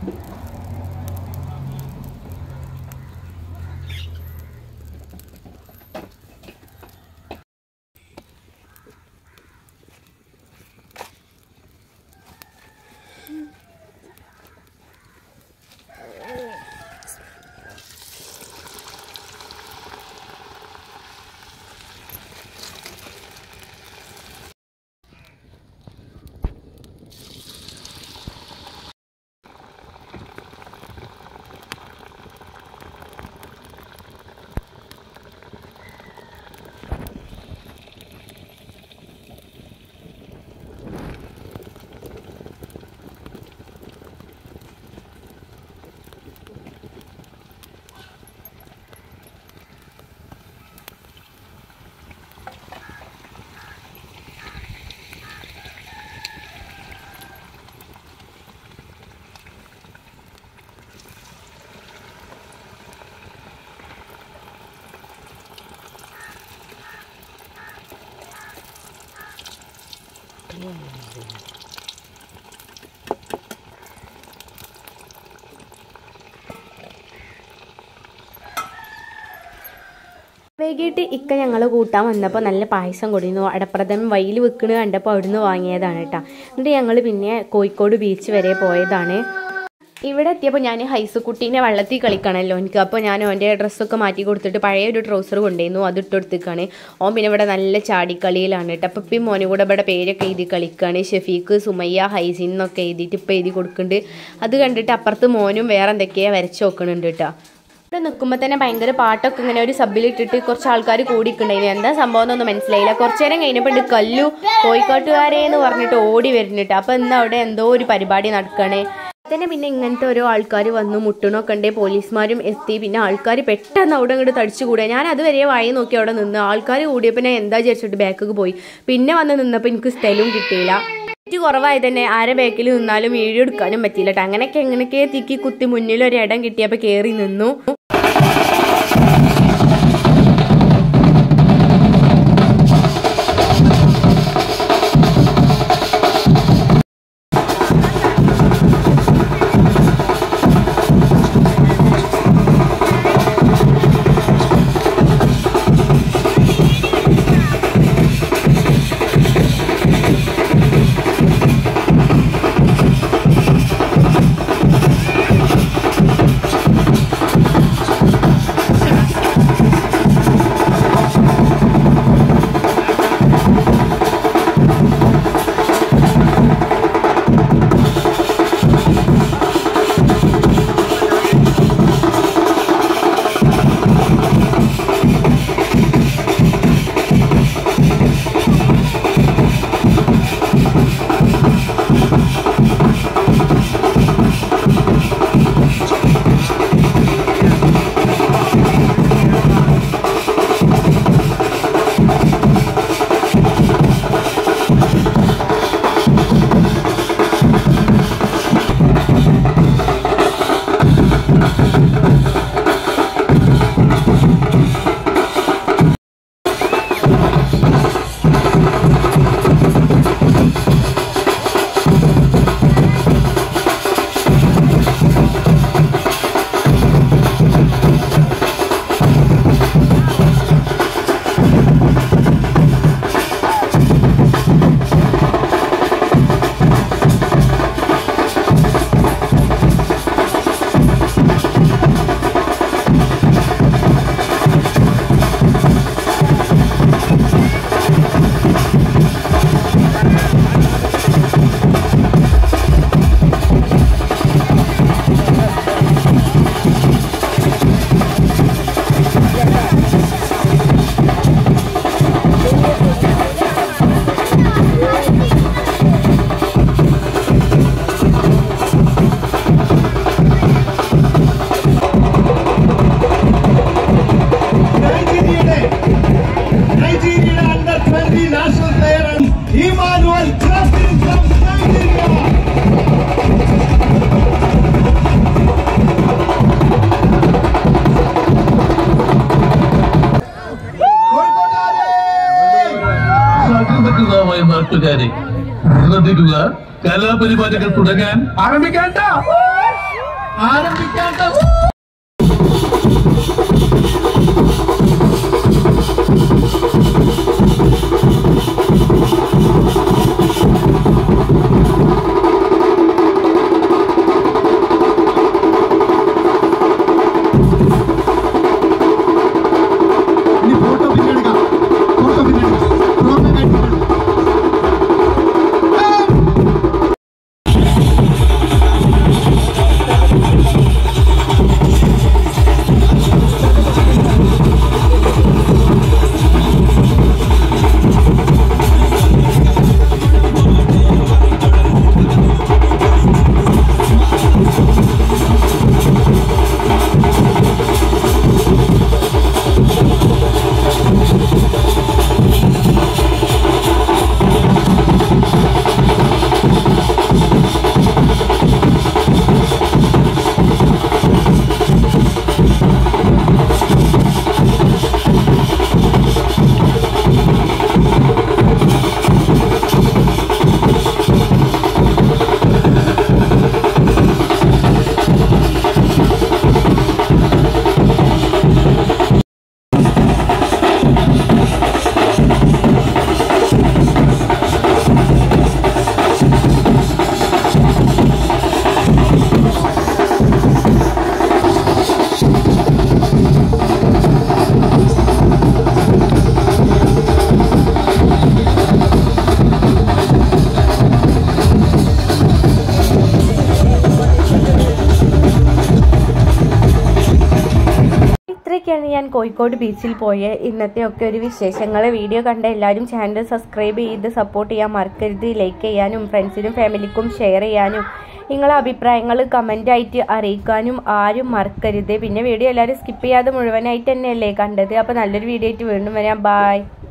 വൈകിട്ട് ഇക്ക ഞങ്ങൾ കൂട്ടാൻ വന്നപ്പോൾ നല്ല പായസം കൊടുന്നു അടപ്രഥമൻ വയ്യിൽ വെക്കണ കണ്ടപ്പോൾ അവിടുന്ന് വാങ്ങിയതാണ് കേട്ടോ എന്നിട്ട് ഞങ്ങൾ പിന്നെ കോഴിക്കോട് ബീച്ച് വരെ പോയതാണ് ഇവിടെ എത്തിയപ്പോൾ ഞാൻ ഹൈസുക്കുട്ടീനെ വെള്ളത്തിൽ കളിക്കണമല്ലോ എനിക്ക് അപ്പോൾ ഞാൻ ഓൻ്റെ ഡ്രസ്സൊക്കെ മാറ്റി കൊടുത്തിട്ട് പഴയ ഒരു ട്രൗസർ കൊണ്ടുവന്നു അത് ഇട്ട് കൊടുത്തേക്കാണ് ഓൻ പിന്നെ ഇവിടെ നല്ല ചാടിക്കളിയിലാണ് കേട്ടോ അപ്പോൾ ഇപ്പം മോനും കൂടെ ഇവിടെ പേരൊക്കെ എഴുതി കളിക്കുകയാണ് ഷെഫീക്ക് സുമയ്യ ഹൈസിൻ എന്നൊക്കെ എഴുതിയിട്ട് ഇപ്പോൾ എഴുതി കൊടുക്കുന്നുണ്ട് അത് കണ്ടിട്ട് അപ്പുറത്ത് മോനും വേറെ എന്തൊക്കെയാണ് വരച്ച് നോക്കണുണ്ട് കേട്ടോ ഇവിടെ നിൽക്കുമ്പോൾ തന്നെ ഭയങ്കര പാട്ടൊക്കെ ഇങ്ങനെ ഒരു സബിലിട്ടിട്ട് കുറച്ച് ആൾക്കാർ കൂടിയിട്ടുണ്ടായിരുന്നു എന്താ സംഭവം എന്നൊന്നും മനസ്സിലായില്ല കുറച്ച് നേരം കഴിഞ്ഞപ്പോൾ ഉണ്ട് കല്ലു കോഴിക്കോട്ടുകാരെ എന്ന് പറഞ്ഞിട്ട് ഓടി വരുന്നുണ്ട് അപ്പോൾ ഇന്ന് അവിടെ എന്തോ ഒരു പരിപാടി നടക്കണേ തന്നെ പിന്നെ ഇങ്ങനത്തെ ഓരോ ആൾക്കാർ വന്നു മുട്ടണൊക്കെ ഉണ്ടേ പോലീസുമാരും എത്തി പിന്നെ ആൾക്കാർ പെട്ടെന്ന് അവിടെ അങ്ങോട്ട് തടിച്ചു കൂടുക ഞാൻ അതുവരെ വായി നോക്കി അവിടെ നിന്ന് ആൾക്കാർ കൂടിയപ്പോൾ ഞാൻ എന്താ വിചാരിച്ചിട്ട് ബാക്കൊക്കെ പോയി പിന്നെ വന്ന് നിന്നപ്പോൾ എനിക്ക് സ്ഥലവും കിട്ടിയില്ല വെയിറ്റ് കുറവായി തന്നെ ആരെ ബാക്കിൽ നിന്നാലും വീഡിയോ എടുക്കാനും പറ്റിയില്ല ട്ടോ. അങ്ങനെയൊക്കെ എങ്ങനെയൊക്കെ തിക്കി കുത്തി മുന്നിൽ ഒരു ഇടം കിട്ടിയപ്പോൾ കയറി നിന്നു നൈജീരിയയുടെ നൈജീരിയയുടെ അണ്ടർ ട്വന്റി നാഷണൽ പ്ലെയറാണ് ഇമാനുവൽ ക്ലാസിൻ ഫ്രം നൈജീരിയ സകൃതകൃതമായ നാട്ടുകാരെ ശ്രദ്ധിക്കുക കലാപരിപാടികൾ തുടങ്ങാൻ ആരംഭിക്കാൻ ആരംഭിക്കാത്ത ഇനി ഫോട്ടോ പിന്നെടുക്കാം ഫോട്ടോ പിന്നെടുക്കാം ഫോട്ടോ കണ്ടിട്ടുണ്ട് ഇത്രയൊക്കെയാണ് ഞാൻ കോഴിക്കോട് ബീച്ചിൽ പോയ ഇന്നത്തെ ഒക്കെ ഒരു വിശേഷങ്ങൾ വീഡിയോ കണ്ട എല്ലാവരും ചാനൽ സബ്സ്ക്രൈബ് ചെയ്ത് സപ്പോർട്ട് ചെയ്യാൻ മറക്കരുത് ലൈക്ക് ചെയ്യാനും ഫ്രണ്ട്സിനും ഫാമിലിക്കും ഷെയർ ചെയ്യാനും നിങ്ങളെ അഭിപ്രായങ്ങൾ കമൻ്റായിട്ട് അറിയിക്കാനും ആരും മറക്കരുത് പിന്നെ വീഡിയോ എല്ലാവരും സ്കിപ്പ് ചെയ്യാതെ മുഴുവനായിട്ട് തന്നെയല്ലേ കണ്ടത് അപ്പോൾ നല്ലൊരു വീഡിയോ ആയിട്ട് വീണ്ടും വരാം ബായ്